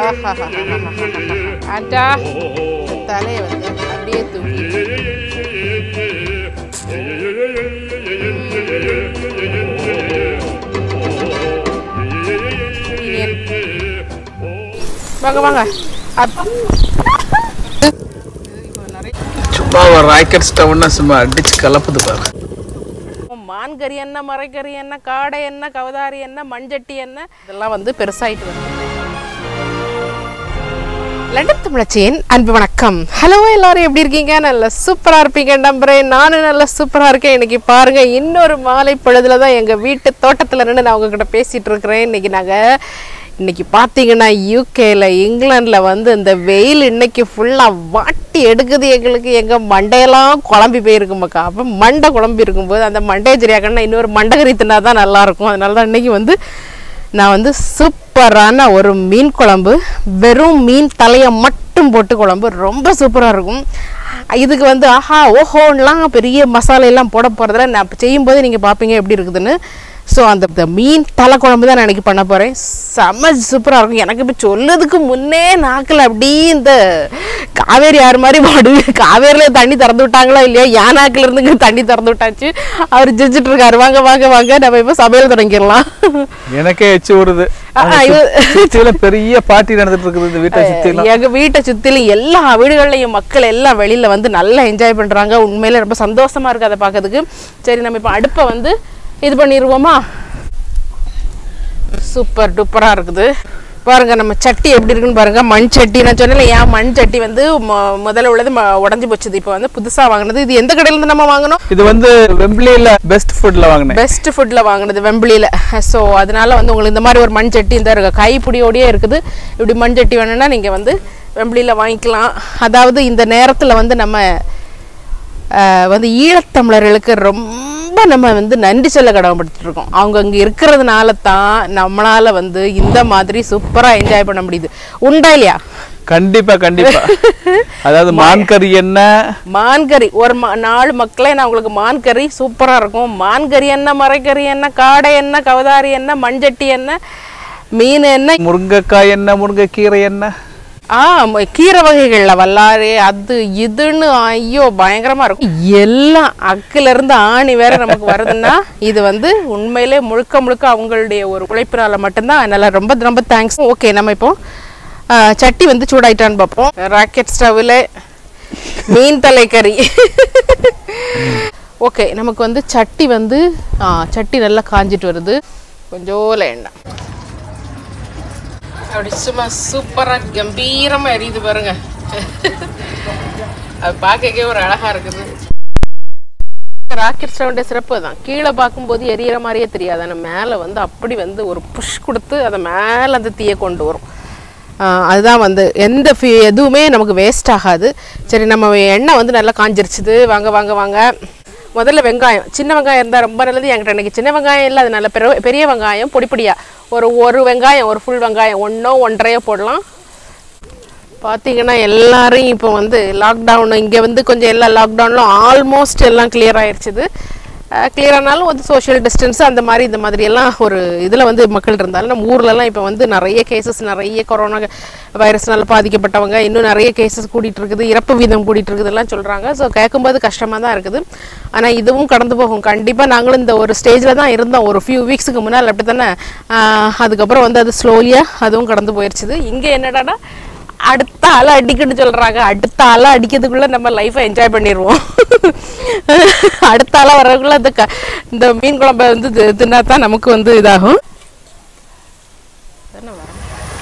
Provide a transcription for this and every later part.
ஆட்டா தலையை வந்து அப்படியே தூக்கி வாங்க வாங்க அப்- சும்மா ஒரு ராக்கெட் ஸ்டவ்னா சும்மா அடிச்சு கலப்புது பாரு மான்கறி என்ன மரைக்கறி என்ன காடை என்ன கவதாரி என்ன மண்சட்டி என்ன இதெல்லாம் வந்து பெருசாயிட்டு வருது லண்டன் தமிழச்சியின் அன்பு வணக்கம் ஹலோ எல்லாரும் எப்படி இருக்கீங்க நல்ல சூப்பராக இருப்பீங்க நம்புறேன் நானும் நல்ல சூப்பராக இருக்கேன் இன்னைக்கு பாருங்க இன்னொரு மாலை பொழுதுல தான் எங்கள் வீட்டு தோட்டத்தில் நின்று நான் உங்ககிட்ட பேசிட்டு இருக்கிறேன் இன்னைக்கு நாங்கள் இன்னைக்கு பார்த்தீங்கன்னா யூகேல இங்கிலாண்டில் வந்து இந்த வெயில் இன்னைக்கு ஃபுல்லாக வாட்டி எடுக்குது எங்களுக்கு எங்கள் மண்டையெல்லாம் குழம்பி போயிருக்கு மக்கா அப்போ மண்டை குழம்பி இருக்கும்போது அந்த மண்டையை சரியாக்கணும்னா இன்னொரு மண்டகரி தின்னா தான் நல்லாயிருக்கும் அதனால தான் இன்னைக்கு வந்து நான் வந்து சூப்பரான ஒரு மீன் குழம்பு வெறும் மீன் தலையை மட்டும் போட்டு குழம்பு ரொம்ப சூப்பராக இருக்கும் இதுக்கு வந்து ஆஹா ஓஹோன்லாம் பெரிய மசாலையெல்லாம் போட போகிறதில்ல நான் இப்ப செய்யும்போது நீங்கள் பார்ப்பீங்க எப்படி இருக்குதுன்னு ஸோ அந்த இந்த மீன் தலை குழம்பு தான் நான் இன்னைக்கு பண்ண போகிறேன் செம்ம சூப்பராக இருக்கும் எனக்கு இப்போ சொல்லதுக்கு முன்னே நாக்கில் அப்படியே இந்த காவேரி யார் மாதிரி பாடு காவேரியில் தண்ணி திறந்து விட்டாங்களா இல்லையா என் நாக்கில் இருந்து இங்க தண்ணி திறந்து விட்டாச்சு அவர் ஜெயிச்சிட்டு இருக்காரு வாங்க வாங்க வாங்க நம்ம இப்போ சமையல் தொடங்கிடலாம் எனக்கே எச்சு வருது ஆ, ஆ, இது- சுத்தியில பெரிய பார்ட்டி நடந்துட்டு இருக்குது இந்த வீட்டை சுத்திலாம் எங்க வீட்டை சுத்திலும் எல்லா வீடுகள்லையும் மக்கள் எல்லாம் வெளியில வந்து நல்லா என்ஜாய் பண்றாங்க உண்மையில ரொம்ப சந்தோஷமா இருக்கு அதை பார்க்கறதுக்கு சரி நம்ம இப்போ அடுப்பை வந்து இது பண்ணிடுவோமா சூப்பர் டூப்பரா இருக்குது பாருங்க நம்ம சட்டி எப்படி இருக்குன்னு பாருங்க மண் சட்டி நான் சொன்னேன் ஏன் மண் சட்டி வந்து மொ- முதல்ல உள்ளது ம- உடைஞ்சு போச்சுது இப்போ வந்து புதுசா வாங்கினது இது எந்த கடையில இருந்து நம்ம வாங்கினோம் இது வந்து வெம்பிலியில பெஸ்ட் ஃபுட்ல வாங்கினேன் பெஸ்ட் ஃபுட்டில் வாங்கினது வெம்பிலியில் ஸோ அதனால வந்து உங்களுக்கு இந்த மாதிரி ஒரு மண் சட்டி இந்த இருக்கு கைப்பிடியோடயே இருக்குது இப்படி மண் சட்டி வேணும்னா நீங்கள் வந்து வெம்பிலியில் வாங்கிக்கலாம் அதாவது இந்த நேரத்தில் வந்து நம்ம அஹ், வந்து ஈழத்தமிழர்களுக்கு ரொம்ப நம்ம வந்து நன்றி சொல்ல கடமைப்பட்டு இருக்கோம் அவங்க அங்கே இருக்கிறதுனால தான் நம்மளால வந்து இந்த மாதிரி சூப்பராக என்ஜாய் பண்ண முடியுது உண்டா இல்லையா கண்டிப்பா கண்டிப்பா அதாவது மான் கறி என்ன மான்கறி ஒரு மா நாலு மக்களே நான் உங்களுக்கு மான்கறி சூப்பராக இருக்கும் மான்கறி என்ன மரைக்கறி என்ன காடை என்ன கவதாரி என்ன மண்சட்டி என்ன மீன் என்ன முருங்கைக்காய் என்ன முருங்கைக்கீரை என்ன ஆ ம- கீரை வகைகளில் வல்லாறு அது இதுன்னு ஐயோ பயங்கரமா இருக்கும் எல்லாம் அக்குல இருந்து ஆணி வேற நமக்கு வருதுன்னா இது வந்து உண்மையிலே முழுக்க முழுக்க அவங்களுடைய ஒரு உழைப்பினால மட்டும்தான் அதனால ரொம்ப ரொம்ப தேங்க்ஸ் ஓகே நம்ம இப்போ ஆ, சட்டி வந்து சூடாயிட்டான்னு பார்ப்போம் ராக்கெட் ஸ்டவ்வில் மீன் தலைக்கறி ஓகே நமக்கு வந்து சட்டி வந்து ஆ, சட்டி நல்லா காஞ்சிட்டு வருது கொஞ்சோல எண்ணெய் அப்படி சும்மா சூப்பராக கம்பீரமாக எரியுது பாருங்க அது பார்க்கவே ஒரு அழகா இருக்குது ராக்கெட் ஸ்டவுடைய சிறப்பு தான் கீழே பார்க்கும்போது எரியற மாதிரியே தெரியாது ஆனால் மேலே வந்து அப்படி வந்து ஒரு புஷ் கொடுத்து அதை மேலே அந்த தீயை கொண்டு வரும் ஆஹ் அதுதான் வந்து எந்த ஃபி எதுவுமே நமக்கு வேஸ்ட் ஆகாது சரி நம்ம எண்ணெய் வந்து நல்லா காஞ்சிருச்சுது வாங்க வாங்க வாங்க முதல்ல வெங்காயம் சின்ன வெங்காயம் இருந்தால் ரொம்ப நல்லது என்கிட்ட இன்னைக்கு சின்ன வெங்காயம் இல்லை அதனால பெரிய பெரிய வெங்காயம் பொடி பொடியாக ஒரு ஒரு வெங்காயம் ஒரு ஃபுல் வெங்காயம் ஒன்றோ ஒன்றரையோ போடலாம் பார்த்தீங்கன்னா எல்லாரும் இப்போ வந்து லாக்டவுன் இங்கே வந்து கொஞ்சம் எல்லா லாக்டவுன்லும் ஆல்மோஸ்ட் எல்லாம் கிளியர் ஆயிடுச்சுது கிளியர் ஆனாலும் வந்து சோஷியல் டிஸ்டன்ஸ் அந்த மாதிரி இந்த மாதிரி எல்லாம் ஒரு இதில் வந்து மக்கள் இருந்தாலும் நம்ம ஊர்லலாம் இப்போ வந்து நிறைய கேசஸ் நிறைய கொரோனா வைரஸ்னால பாதிக்கப்பட்டவங்க இன்னும் நிறைய கேசஸ் கூட்டிகிட்டு இருக்குது இறப்பு வீதம் கூட்டிகிட்டு இருக்குதுலாம் சொல்கிறாங்க ஸோ கேட்கும்போது கஷ்டமாக தான் இருக்குது ஆனால் இதுவும் கடந்து போகும் கண்டிப்பாக நாங்களும் இந்த ஒரு ஸ்டேஜில் தான் இருந்தோம் ஒரு ஃபியூ வீக்ஸுக்கு முன்னால் அப்படி தானே அதுக்கப்புறம் வந்து அது ஸ்லோலியாக அதுவும் கடந்து போயிடுச்சுது இங்கே என்னடான்னா அடுத்த அலை அடிக்கணும்னு சொல்றாங்க அடுத்த அலை அடிக்கிறதுக்குள்ள நம்ம லைஃப்பை என்ஜாய் பண்ணிடுவோம் அடுத்த அலை வர்றதுக்குள்ள அந்த க இந்த மீன் குழம்பை வந்து தி- தின்னா தான் நமக்கு வந்து இதாகும் தானே வரும்.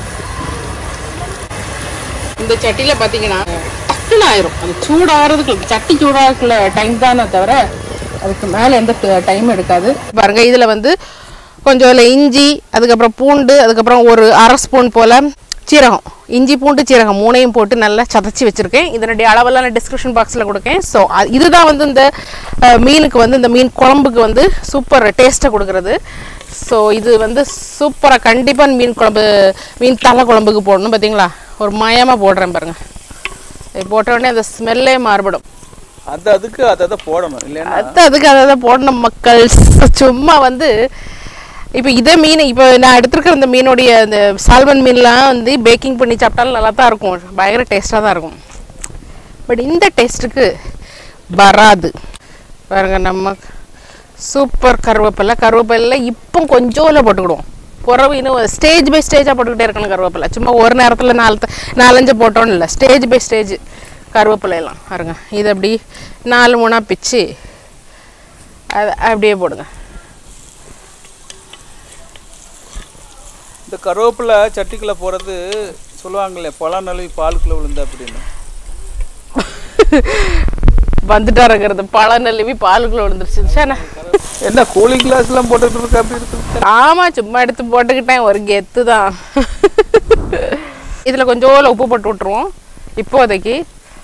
இந்த சட்டியில் பார்த்தீங்கன்னா டக்குன்னு ஆயிரும் அது சூடாகிறதுக்கு சட்டி சூடாகிறதுக்குள்ள டைம் தானே தவிர அதுக்கு மேலே எந்த டைம் எடுக்காது பாருங்க இதில் வந்து கொஞ்சம் இதில் இஞ்சி அதுக்கப்புறம் பூண்டு அதுக்கப்புறம் ஒரு அரை ஸ்பூன் போல் சீரகம் இஞ்சி பூண்டு சீரகம் மூணையும் போட்டு நல்லா சதைச்சி வச்சுருக்கேன் இதனுடைய அளவெல்லாம் நான் டிஸ்கிரிப்ஷன் பாக்ஸில் கொடுக்கேன் ஸோ இதுதான் வந்து இந்த அஹ், மீனுக்கு வந்து இந்த மீன் குழம்புக்கு வந்து சூப்பர் டேஸ்ட்டை கொடுக்குறது ஸோ இது வந்து சூப்பராக கண்டிப்பாக மீன் குழம்பு மீன் தலை குழம்புக்கு போடணும் பார்த்தீங்களா ஒரு மயமாக போடுறேன் பாருங்க இது போட்ட உடனே அந்த ஸ்மெல்லே மாறுபடும் அது அதுக்கு அதை அதை போடணும் இல்லைன்னா அது அதுக்கு அதை தான் போடணும் மக்கள் சும்மா வந்து இப்போ இதே மீன் இப்போ நான் எடுத்துருக்கிற இந்த மீனுடைய இந்த சால்மன் மீன்லாம் வந்து பேக்கிங் பண்ணி சாப்பிட்டாலும் நல்லா தான் இருக்கும் பயங்கர டேஸ்ட்டாக தான் இருக்கும் பட் இந்த டேஸ்ட்டுக்கு வராது பாருங்க நம்ம சூப்பர் கருவேப்பிலை கருவேப்பிலை இப்போ கொஞ்சோல போட்டுக்கிடுவோம் புறவு இன்னும் ஸ்டேஜ் பை ஸ்டேஜாக போட்டுக்கிட்டே இருக்கணும் கருவேப்பிலை சும்மா ஒரு நேரத்தில் நாலு த- நாலஞ்சு போட்டோன்னு இல்லை ஸ்டேஜ் பை ஸ்டேஜ் கருவேப்பிலை எல்லாம் பாருங்க இது அப்படி நாலு மூணாக பிச்சு அதை அப்படியே போடுங்க இந்த கருவேப்பிலை சட்டிக்குள்ள போறது சொல்லுவாங்களே பழம் நழுவி பாலுக்குள்ள விழுந்த அப்படின்னு வந்துட்டாருங்கிறது பழ நழுவி பாலுக்குள்ள விழுந்துருச்சு சேனே என்ன கூலிங் கிளாஸ் எல்லாம் போட்டுட்டு இருக்க அப்படி இருக்கு ஆமா சும்மா எடுத்து போட்டுக்கிட்டேன் ஒரு கெத்து தான் இதில் கொஞ்சோல உப்பு போட்டு விட்ருவோம் இப்போதைக்கு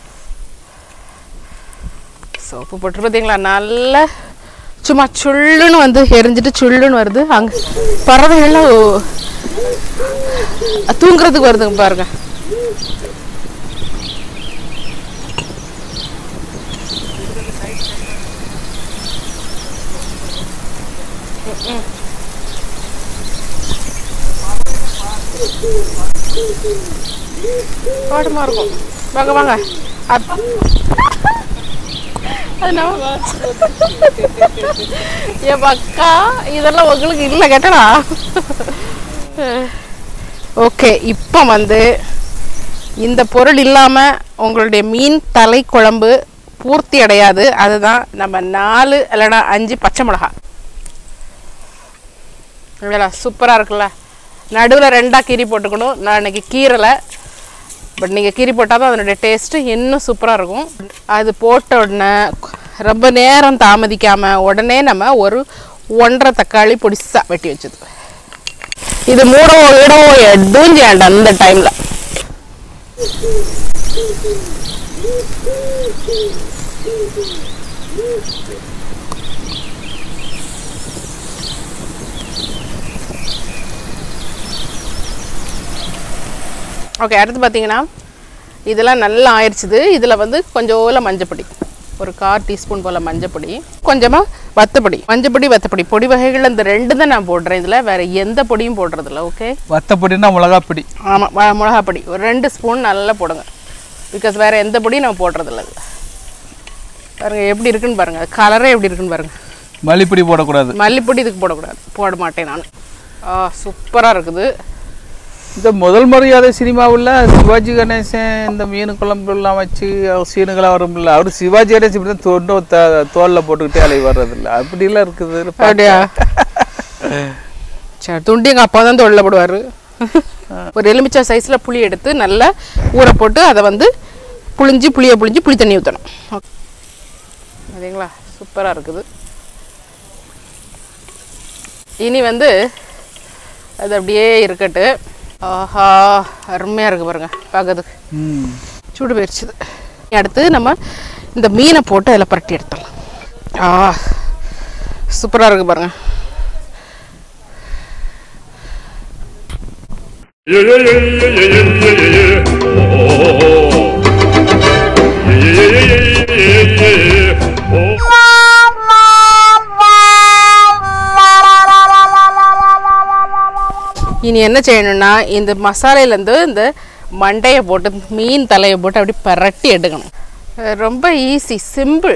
ஸோ உப்பு போட்டு பார்த்தீங்களா நல்லா சும்மா சுள்ளுன்னு வந்து எரிஞ்சிட்டு சுள்ளுன்னு வருது அங்கே பறவைகள்லாம் ஓ- தூங்குறதுக்கு வருதுங்க பாருங்க பாடுமா இருக்கும் வாங்க வாங்க அப்- அது நம்ம ஏ அக்கா இதெல்லாம் உங்களுக்கு இல்லை கேட்டடா ஓகே இப்போ வந்து இந்த பொருள் இல்லாமல் உங்களுடைய மீன் தலை குழம்பு பூர்த்தி அடையாது அதுதான் நம்ம நாலு இல்லைனா அஞ்சு பச்சை மிளகாய் இல்லைடா சூப்பராக இருக்குல்ல நடுவில் ரெண்டாக கீரி போட்டுக்கணும் நான் இன்னைக்கு கீரலை பட் நீங்கள் கீரி போட்டால் தான் அதனுடைய டேஸ்ட்டு இன்னும் சூப்பராக இருக்கும் அது போட்ட உடனே ரொம்ப நேரம் தாமதிக்காமல் உடனே நம்ம ஒரு ஒன்றரை தக்காளி பொடிசா வெட்டி வச்சது இது மூடவோ இடவோ எதுவும் செய்யாண்டா அந்த டைமில் ஓகே அடுத்து பார்த்தீங்கன்னா இதெல்லாம் நல்லா ஆயிடுச்சுது இதில் வந்து கொஞ்சோல மஞ்சப்பொடி ஒரு கால் டீஸ்பூன் போல் மஞ்சப்பொடி கொஞ்சமாக வத்தப்பொடி மஞ்சப்பொடி வத்தப்பொடி பொடி வகைகள் இந்த ரெண்டு தான் நான் போடுறேன் இதில் வேறு எந்த பொடியும் போடுறதில்ல ஓகே வத்தப்பொடினா மிளகாப்பொடி ஆமாம் மிளகா பொடி ஒரு ரெண்டு ஸ்பூன் நல்லா போடுங்க பிகாஸ் வேறு எந்த பொடியும் நான் போடுறதில்ல இதுல. பாருங்க எப்படி இருக்குன்னு பாருங்க கலரே எப்படி இருக்குன்னு பாருங்க மல்லிப்பொடி போடக்கூடாது மல்லிப்பொடி இதுக்கு போடக்கூடாது போட மாட்டேன் நான் ஆ சூப்பராக இருக்குது இந்த முதல் மரியாதை சினிமாவில் சிவாஜி கணேசன் இந்த மீன் குழம்பு எல்லாம் வச்சு அவர் சீனுகளாக வரும்ல அவர் சிவாஜி கணேசன் இப்படி தான் தொண்டு த- தோல்ல போட்டுக்கிட்டே அலை வர்றதில்ல அப்படிலாம் இருக்குது அப்படியா சரி துண்டி எங்கள் அப்பா தான் தொழில போடுவார் ஒரு எலுமிச்சை சைஸில் புளி எடுத்து நல்லா ஊற போட்டு அதை வந்து புளிஞ்சு புளியை புளிஞ்சு புளி தண்ணி ஊற்றணும் சரிங்களா சூப்பராக இருக்குது இனி வந்து அது அப்படியே இருக்கட்டு ஆஹா அருமையாக இருக்குது பாருங்க பார்க்கறதுக்கு ம் சூடு போயிடுச்சுது அடுத்து நம்ம இந்த மீனை போட்டு அதில் புரட்டி எடுத்துடலாம் ஆ சூப்பராக இருக்குது பாருங்க Yeah, yeah, yeah, yeah, yeah, yeah, yeah, yeah. Oh, oh, oh. Yeah, yeah, yeah, yeah, yeah, yeah, yeah. Oh. இனி என்ன செய்யணும்னா இந்த மசாலையிலேருந்து இந்த மண்டையை போட்டு மீன் தலையை போட்டு அப்படி பரட்டி எடுக்கணும் அஹ் ரொம்ப ஈஸி சிம்பிள்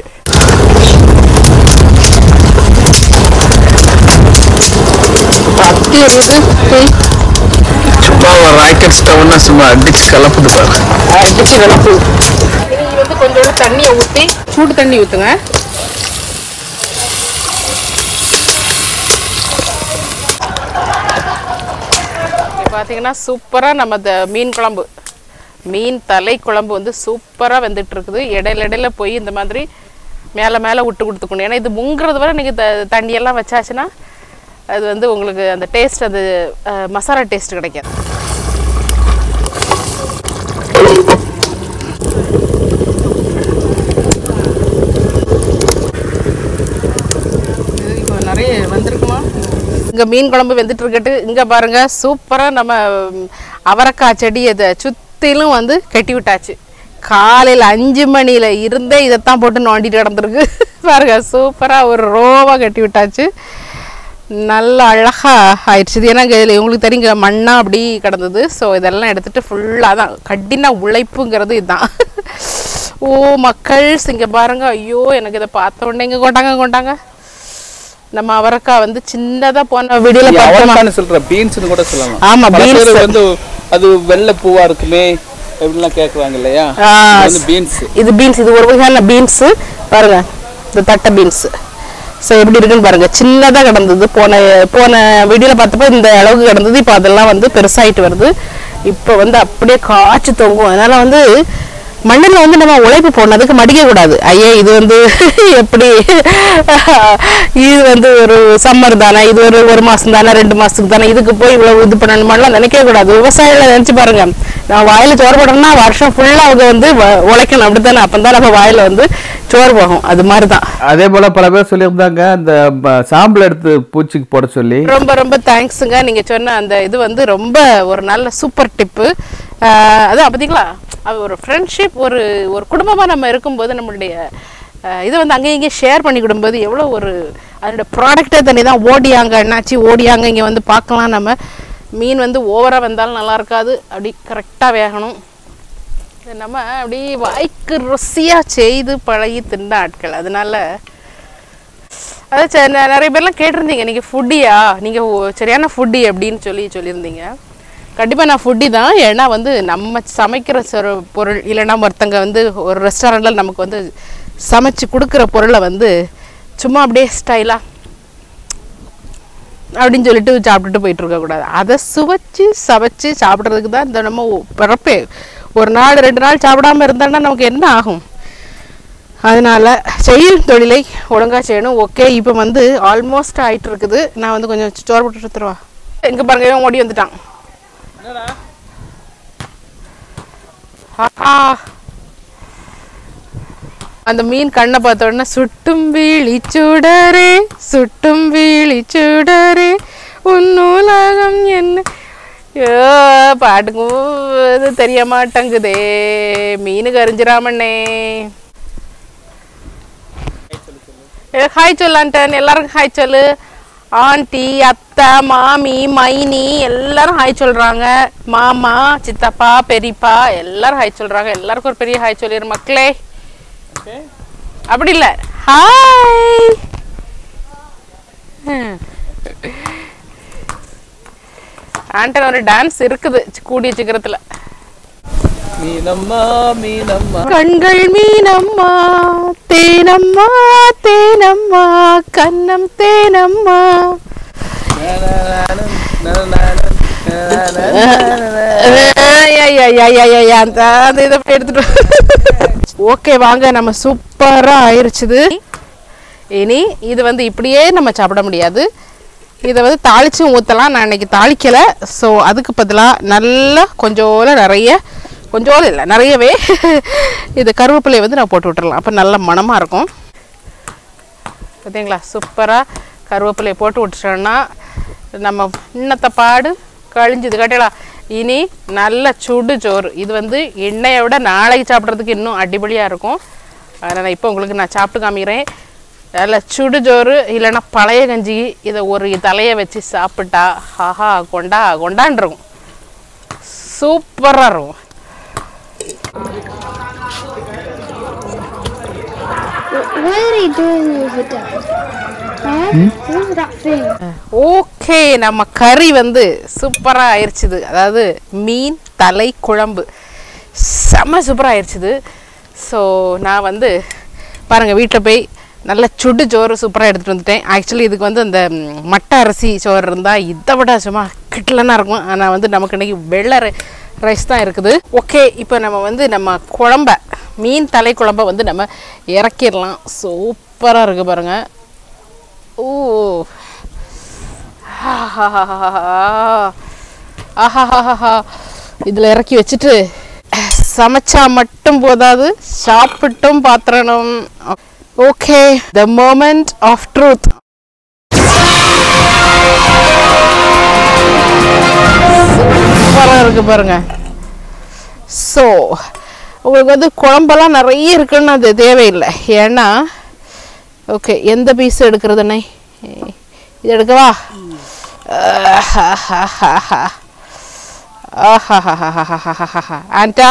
கத்தி இருக்குது சும்மா ஒரு ராக்கெட் ஸ்டவ்னா சும்மா அடிச்சு கலப்புது பாரு அடிச்சு கிளப்பு இனி வந்து கொஞ்சோண்டு தண்ணியை ஊற்றி சூடு தண்ணி ஊற்றுங்க பார்த்தீங்கன்னா சூப்பராக நம்ம இந்த மீன் குழம்பு மீன் தலை குழம்பு வந்து சூப்பராக வெந்துட்டு இருக்குது இடையில இடையில போய் இந்த மாதிரி மேலே மேலே விட்டு கொடுத்துக்கணும் ஏன்னா இது முங்குறது வரை நீங்கள் த தண்ணியெல்லாம் வச்சாச்சுன்னா அது வந்து உங்களுக்கு அந்த டேஸ்ட் அது அஹ், மசாலா டேஸ்ட் கிடைக்காது இது இப்போ நிறைய வந்திருக்குமா இங்கே மீன் குழம்பு வெந்துட்டு இருக்கட்டு இங்கே பாருங்க சூப்பராக நம்ம ம், அவரைக்காய் செடி இதை சுற்றிலும் வந்து கட்டி விட்டாச்சு காலையில் அஞ்சு மணியில் இருந்தே இதைத்தான் போட்டு நோண்டிட்டு கிடந்திருக்கு பாருங்க சூப்பராக ஒரு ரோவாக கட்டி விட்டாச்சு நல்ல அழகா ஆயிடுச்சு இது ஏன்னா இதில் உங்களுக்கு தெரியுங்க மண்ணா அப்படி கிடந்தது ஸோ இதெல்லாம் எடுத்துட்டு ஃபுல்லாக தான் கடின உழைப்புங்கிறது இதுதான் ஓ மக்கள் இங்க பாருங்க ஐயோ எனக்கு இதை பார்த்த உடனே இங்கே கொண்டாங்க கொண்டாங்க நம்ம அவரக்காய் வந்து சின்னதா போன வீடியோல பார்த்தோமா அவரைக்கான்னு சொல்ற பீன்ஸ்னு கூட சொல்லலாம் ஆமா, பல beans. பேர் வந்து அது வெள்ளை பூவா இருக்குமே எப்படிலாம் கேக்குறாங்க இல்லையா ஆ, இது வந்து பீன்ஸ் இது பீன்ஸ் இது ஒரு வகையான பீன்ஸ் பாருங்க இந்த தட்டை பீன்ஸ் ஸோ எப்படி இருக்குன்னு பாருங்க சின்னதா கிடந்தது போன போன வீடியோல பார்த்தப்போ இந்த அளவுக்கு கிடந்தது இப்போ அதெல்லாம் வந்து பெருசாயிட்டு வருது இப்போ வந்து அப்படியே காய்ச்சி தொங்கும் அதனால வந்து மண்ணில் வந்து நம்ம உழைப்பு போடணும் அதுக்கு மடிக்க கூடாது ஐயே இது வந்து எப்படி இது வந்து ஒரு சம்மர் தானே இது ஒரு ஒரு மாசம் தானே ரெண்டு மாசத்துக்கு தானே இதுக்கு போய் இவ்வளவு இது பண்ணணுமாலாம் நினைக்கவே கூடாது விவசாயிகளை நினைச்சு பாருங்க நம்ம வாயில சோறு போடணும்னா வருஷம் ஃபுல்லா அவங்க வந்து வ- உழைக்கணும் அப்படித்தானே அப்பதான் நம்ம வாயில வந்து சோறு போகும் அது மாதிரி தான் அதே போல பல பேர் சொல்லியிருந்தாங்க அந்த ப- சாம்பல் எடுத்து பூச்சிக்கு போட சொல்லி ரொம்ப ரொம்ப தேங்க்ஸுங்க நீங்க சொன்ன அந்த இது வந்து ரொம்ப ஒரு நல்ல சூப்பர் டிப்பு அதான் பார்த்தீங்களா அது ஒரு ஃப்ரெண்ட்ஷிப் ஒரு ஒரு குடும்பமா நம்ம இருக்கும்போது நம்மளுடைய அஹ், இது வந்து அங்கேயும் இங்கேயும் ஷேர் பண்ணிக்கிடும்போது எவ்வளோ ஒரு அதோட ப்ராடக்டே தனி தான் ஓடியாங்க என்னாச்சு ஓடியாங்க இங்கே வந்து பார்க்கலாம் நம்ம மீன் வந்து ஓவராக வந்தாலும் நல்லா இருக்காது அப்படி கரெக்டாக வேகணும் இது நம்ம அப்படி வாய்க்கு ருசியாக செய்து பழகி தின்ன ஆட்கள் அதனால அதான் சரி, நெ- நிறைய பேர்லாம் கேட்டிருந்தீங்க நீங்கள் ஃபுட்டியா நீங்கள் சரியான ஃபுட்டி அப்படின்னு சொல்லி சொல்லியிருந்தீங்க கண்டிப்பாக நான் ஃபுட்டி தான் ஏன்னா வந்து நம்ம சமைக்கிற சொர பொருள் இல்லைன்னா ஒருத்தங்க வந்து ஒரு ரெஸ்டாரண்ட்டில் நமக்கு வந்து சமைச்சு கொடுக்குற பொருளை வந்து சும்மா அப்படியே ஸ்டைலாக அப்படின்னு சொல்லிட்டு சாப்பிட்டுட்டு போயிட்டு இருக்கக்கூடாது அதை சுவைச்சு சமைச்சு சாப்பிட்றதுக்கு தான் இந்த நம்ம ஒ- பிறப்பே ஒரு நாள் ரெண்டு நாள் சாப்பிடாம இருந்தான்னா நமக்கு என்ன ஆகும் அதனால செய்யும் தொழிலை ஒழுங்கா செய்யணும் ஓகே இப்போ வந்து ஆல்மோஸ்ட் ஆயிட்டு இருக்குது நான் வந்து கொஞ்சம் சோறு போட்டு எடுத்துருவா எங்க பாருங்க இவன் ஓடி வந்துட்டான் ஆஹா. அந்த மீன் கண்ணை பார்த்த உடனே சுட்டும் வீழி சுடரே சுட்டும் வீழி சுடரே உன்னுலகம் என்ன ஐயோ பாட்டுக்கும் இது தெரிய மாட்டேங்குதே மீனுக்கு அறிஞ்சிராமண்ணே ஹாய் சொல்லான்ட்டேன் எல்லாருக்கும் ஹாய் சொல்லு ஆண்டி அத்தை மாமி மைனி எல்லாரும் ஹாய் சொல்றாங்க மாமா சித்தப்பா பெரியப்பா எல்லாரும் ஹாய் சொல்றாங்க எல்லாருக்கும் ஒரு பெரிய ஹாய் சொல்லிடு மக்களே அப்படி இல்ல ஹாய் ஆண்டன் ஒரு டான்ஸ் இருக்குது கூடிய சீக்கிரத்துல மீனம்மா மீனம்மா கண்கள் மீனம்மா தேனம்மா தேனம்மா கண்ணம் தேனம்மா அந்த அந்த இதை போய் எடுத்துட்டு ஓகே வாங்க நம்ம சூப்பரா ஆயிருச்சுது இனி இது வந்து இப்படியே நம்ம சாப்பிட முடியாது இதை வந்து தாளிச்சும் ஊற்றலாம் நான் இன்னைக்கு தாளிக்கலை ஸோ அதுக்கு பதிலாக நல்லா கொஞ்சோல நிறைய கொஞ்சோல இல்லை நிறையவே இது கருவேப்பிலையை வந்து நான் போட்டு விட்டுறலாம் அப்போ நல்ல மணமாக இருக்கும் பார்த்தீங்களா சூப்பராக கருவேப்பிலையை போட்டு விட்டுட்டோம்னா நம்ம இன்னத்த பாடு கழிஞ்சுது கேட்டீங்களா இனி நல்ல சுடு சோறு இது வந்து எண்ணெயை விட நாளைக்கு சாப்பிட்றதுக்கு இன்னும் அடிபொலியாக இருக்கும் அதனால் இப்போ உங்களுக்கு நான் சாப்பிட்டு காமிக்கிறேன் நல்ல சுடு சோறு இல்லைன்னா பழைய கஞ்சி இதை ஒரு தலையை வச்சு சாப்பிட்டா ஆஹா கொண்டா கொண்டான் இருக்கும் சூப்பராக இருக்கும் What are they doing over there? Huh? What's that thing? Okay நம்ம கறி வந்து சூப்பராக ஆயிடுச்சுது அதாவது மீன் தலை குழம்பு செம்ம சூப்பராக ஆயிடுச்சுது ஸோ நான் வந்து பாருங்கள் வீட்டில் போய் நல்ல சுடு சோறு சூப்பராக எடுத்துகிட்டு வந்துட்டேன் ஆக்சுவலி இதுக்கு வந்து அந்த ம், மட்டை அரிசி சோறு இருந்தால் இதை விட சும்மா கிட்டலனா இருக்கும் ஆனால் வந்து நமக்கு இன்னைக்கு வெள்ளை ரைஸ் தான் இருக்குது ஓகே இப்போ நம்ம வந்து நம்ம குழம்ப மீன் தலை குழம்ப வந்து நம்ம இறக்கிடலாம் சூப்பராக இருக்குது பாருங்கள் ஓ ஆஹாஹாஹா இதில் இறக்கி வச்சுட்டு சமைச்சா மட்டும் போதாது சாப்பிட்டும் பாத்திரணும் okay the moment of truth சூப்பராக இருக்கு பாருங்க ஸோ உங்களுக்கு வந்து குழம்பெல்லாம் நிறைய இருக்குன்னு அது தேவையில்லை ஏன்னா ஓகே எந்த பீஸ் எடுக்கிறதுனே இது எடுக்கவா ஆஹாஹாஹாஹா. ஆஹாஹாஹாஹாஹாஹா. ஆண்டா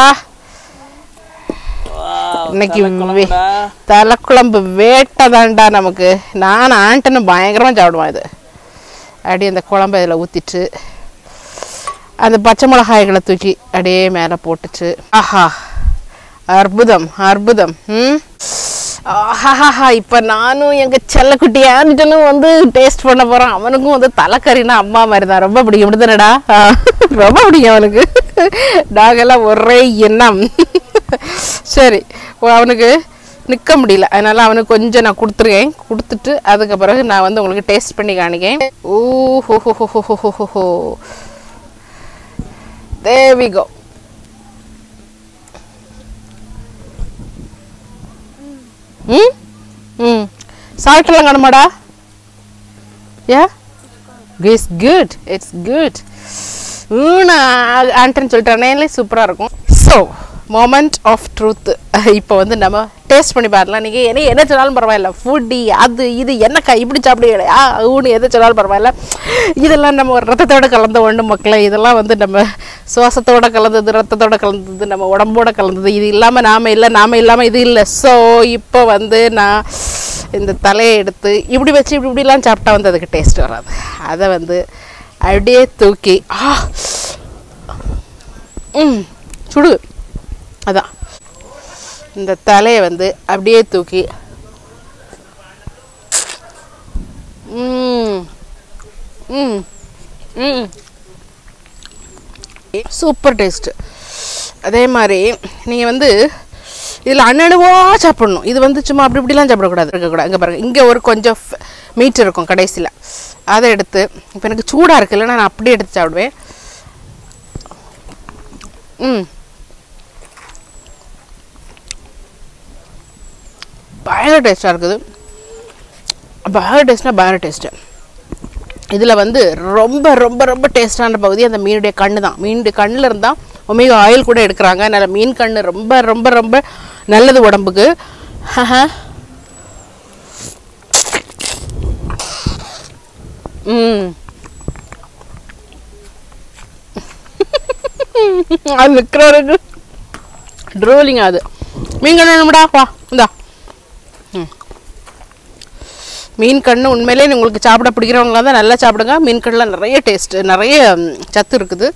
இன்னைக்கு வே- தலைக்குழம்பு வேட்டை தான்டா நமக்கு நான் ஆண்டனும் பயங்கரமாக சாப்பிடுவான் இது அப்படியே அந்த குழம்பு இதில் ஊற்றிட்டு அந்த பச்சை மிளகாய்களை தூக்கி அப்படியே மேலே போட்டுச்சு ஆஹா அற்புதம் அற்புதம் ம் ஆஹாஹா இப்போ நானும் எங்கள் செல்லக்குட்டி ஆண்டனும் வந்து டேஸ்ட் பண்ண போகிறோம் அவனுக்கும் வந்து தலைக்கறினா அம்மா மாதிரி தான் ரொம்ப பிடிக்கும் விடுதுனடா ரொம்ப பிடிக்கும் அவனுக்கு நாங்கெல்லாம் ஒரே எண்ணம் சரி ஓ, அவனுக்கு நிற்க முடியல அதனால அவனுக்கு கொஞ்சம் நான் கொடுத்துருக்கேன் கொடுத்துட்டு அதுக்கு பிறகு நான் வந்து உங்களுக்கு டேஸ்ட் பண்ணி காணிக்கேன் ஓ ஹோ ஹோ ஹோ ஹோ ஹோ ஹோ ஹோ There we go. ம் ம் சால்ட் எல்லாம் காணுமாடா yeah it's good it's good நான் ஆண்டன் சொல்லிட்டானே சூப்பராக இருக்கும் ஸோ மொமெண்ட் ஆஃப் ட்ரூத் இப்போ வந்து நம்ம டேஸ்ட் பண்ணி பாரலாம் நீங்கள் என்ன என்ன சொன்னாலும் பரவாயில்ல ஃபுட்டி அது இது என்னக்கா இப்படி சாப்பிடுங்களா ஊனு எதை சொன்னாலும் பரவாயில்ல இதெல்லாம் நம்ம ஒரு ரத்தத்தோட கலந்த ஒன்று மக்களே இதெல்லாம் வந்து நம்ம சுவாசத்தோட கலந்தது ரத்தத்தோட கலந்தது நம்ம உடம்போட கலந்தது இது இல்லாமல் நாம இல்லை நாம இல்லாமல் இது இல்லை ஸோ இப்போ வந்து நான் இந்த தலையை எடுத்து இப்படி வச்சு இப்படி இப்படிலாம் சாப்பிட்டா வந்து அதுக்கு டேஸ்ட் வராது அதை வந்து அப்படியே தூக்கி ஆ ம் சுடு அதான் இந்த தலையை வந்து அப்படியே தூக்கி ம் ம் ம் சூப்பர் டேஸ்ட்டு அதே மாதிரி நீங்கள் வந்து இதில் அண்ணனுவாக சாப்பிடணும் இது வந்து சும்மா அப்படி இப்படிலாம் சாப்பிடக்கூடாது இருக்கக்கூடாது இங்கே பாருங்கள் இங்கே ஒரு கொஞ்சம் மீட் இருக்கும் கடைசியில் அதை எடுத்து இப்போ எனக்கு சூடாக இருக்கு இல்லைன்னா நான் அப்படியே எடுத்து சாப்பிடுவேன் ம் பயங்கர டேஸ்ட்டாக இருக்குது பயங்கர டேஸ்ட்னா பயங்கர டேஸ்ட்டு இதில் வந்து ரொம்ப ரொம்ப ரொம்ப டேஸ்டான பகுதி அந்த மீனுடைய கண்ணு தான் மீனுடைய கண்ணில் இருந்தால் ஒமேகா ஆயில் கூட எடுக்கிறாங்க அதனால் மீன் கண்ணு ரொம்ப ரொம்ப ரொம்ப நல்லது உடம்புக்கு ம் அது நிற்கிறவருக்கு ட்ரோலிங் ஆகுது மீன் கண்ணு வேணும்டா வா இந்தா ம் மீன் கண்ணு உண்மையிலே உங்களுக்கு சாப்பிட பிடிக்கிறவங்களா தான் நல்லா சாப்பிடுங்க மீன் கண்ணில் நிறைய டேஸ்ட் நிறைய ம், சத்து இருக்குது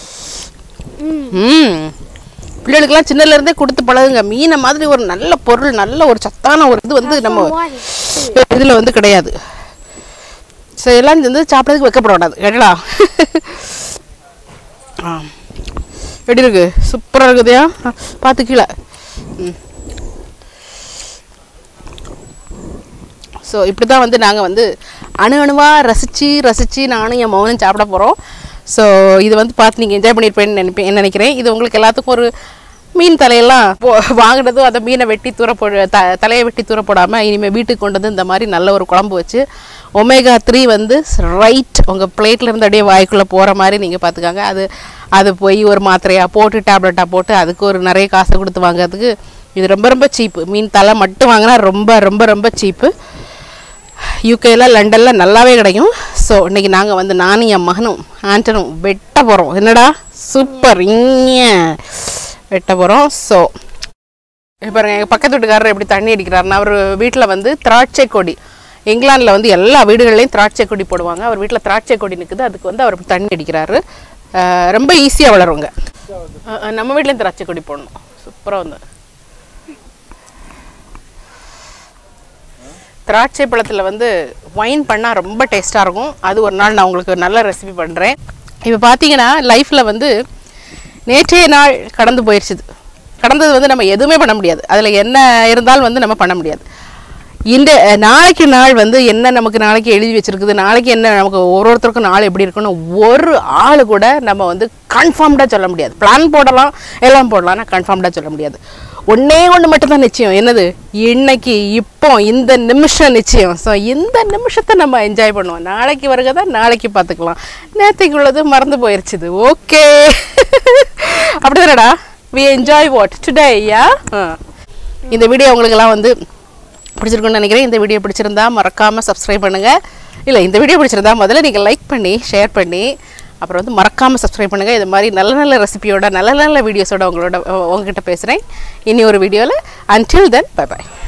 ம் பிள்ளைகளுக்கெல்லாம் சின்னதுல இருந்தே கொடுத்து பழகுங்க மீனை மாதிரி ஒரு நல்ல பொருள் நல்ல ஒரு சத்தான ஒரு இது வந்து நம்ம இதில் வந்து கிடையாது ஸோ எல்லாம் வந்து சாப்பிட்றதுக்கு வைக்கப்படக்கூடாது கேட்டலா ஆ எப்படி இருக்கு சூப்பராக இருக்குதுயா பார்த்து கீழே ம் ஸோ இப்படி தான் வந்து நாங்கள் வந்து அணு அணுவாக ரசித்து ரசித்து நானும் என் மௌனும் சாப்பிட போகிறோம் ஸோ இது வந்து பார்த்து நீங்கள் என்ஜாய் பண்ணியிருப்பேன்னு நினைப்பேன் நினைக்கிறேன் இது உங்களுக்கு எல்லாத்துக்கும் ஒரு மீன் தலையெல்லாம் போ வாங்கினதும் அந்த மீனை வெட்டி தூர போ த தலையை வெட்டி தூர போடாமல் இனிமேல் வீட்டுக்கு கொண்டு வந்து இந்த மாதிரி நல்ல ஒரு குழம்பு வச்சு ஒமேகா த்ரீ வந்து ரைட் உங்கள் பிளேட்டில் இருந்து அப்படியே வாய்க்குள்ளே போகிற மாதிரி நீங்கள் பார்த்துக்காங்க அது அது போய் ஒரு மாத்திரையாக போட்டு டேப்லெட்டாக போட்டு அதுக்கு ஒரு நிறைய காசு கொடுத்து வாங்குறதுக்கு இது ரொம்ப ரொம்ப சீப்பு மீன் தலை மட்டும் வாங்கினா ரொம்ப ரொம்ப ரொம்ப சீப்பு யூகேல லண்டனில் நல்லாவே கிடைக்கும் ஸோ இன்னைக்கு நாங்கள் வந்து நானும் என் மகனும் ஆண்டனும் வெட்ட போகிறோம் என்னடா சூப்பர் இங்க வெட்ட போகிறோம் ஸோ பாருங்க எங்கள் பக்கத்து வீட்டுக்காரர் எப்படி தண்ணி அடிக்கிறாருன்னா அவர் வீட்டில் வந்து திராட்சை கொடி இங்கிலாந்தில் வந்து எல்லா வீடுகள்லையும் திராட்சை கொடி போடுவாங்க அவர் வீட்டில் திராட்சை கொடி நிற்குது அதுக்கு வந்து அவர் தண்ணி அடிக்கிறாரு அஹ் ரொம்ப ஈஸியாக வளருங்க அஹ் அஹ் நம்ம வீட்லேயும் திராட்சை கொடி போடணும் சூப்பராக வந்து திராட்சை பழத்தில் வந்து ஒயின் பண்ணால் ரொம்ப டேஸ்ட்டாக இருக்கும் அது ஒரு நாள் நான் உங்களுக்கு ஒரு நல்ல ரெசிபி பண்ணுறேன் இப்போ பார்த்தீங்கன்னா லைஃப்பில் வந்து நேற்றைய நாள் கடந்து போயிடுச்சுது கடந்தது வந்து நம்ம எதுவுமே பண்ண முடியாது அதில் என்ன இருந்தாலும் வந்து நம்ம பண்ண முடியாது இந்த நாளைக்கு நாள் வந்து என்ன நமக்கு நாளைக்கு எழுதி வச்சிருக்குது நாளைக்கு என்ன நமக்கு ஒரு ஒருத்தருக்கும் நாள் எப்படி இருக்குன்னு ஒரு ஆள் கூட நம்ம வந்து கன்ஃபார்ம்டாக சொல்ல முடியாது பிளான் போடலாம் எல்லாம் போடலாம் ஆனால் கன்ஃபார்ம்டாக சொல்ல முடியாது ஒன்றே ஒன்று மட்டும்தான் நிச்சயம் என்னது இன்னைக்கு இப்போ இந்த நிமிஷம் நிச்சயம் ஸோ இந்த நிமிஷத்தை நம்ம என்ஜாய் பண்ணுவோம் நாளைக்கு வருகதை நாளைக்கு பார்த்துக்கலாம் நேற்றுக்கு உள்ளது மறந்து போயிருச்சுது ஓகே அப்படிதானடா we enjoy what today yeah இந்த வீடியோ உங்களுக்கெல்லாம் வந்து பிடிச்சிருக்குன்னு நினைக்கிறேன் இந்த வீடியோ பிடிச்சிருந்தா மறக்காமல் சப்ஸ்கிரைப் பண்ணுங்கள் இல்லை இந்த வீடியோ பிடிச்சிருந்தா முதல்ல நீங்கள் லைக் பண்ணி ஷேர் பண்ணி அப்புறம் வந்து மறக்காமல் சப்ஸ்கிரைப் பண்ணுங்கள் இது மாதிரி நல்ல நல்ல ரெசிபியோட நல்ல நல்ல வீடியோஸோட உங்களோட உங்ககிட்ட பேசுகிறேன் இனி ஒரு வீடியோவில் until then bye bye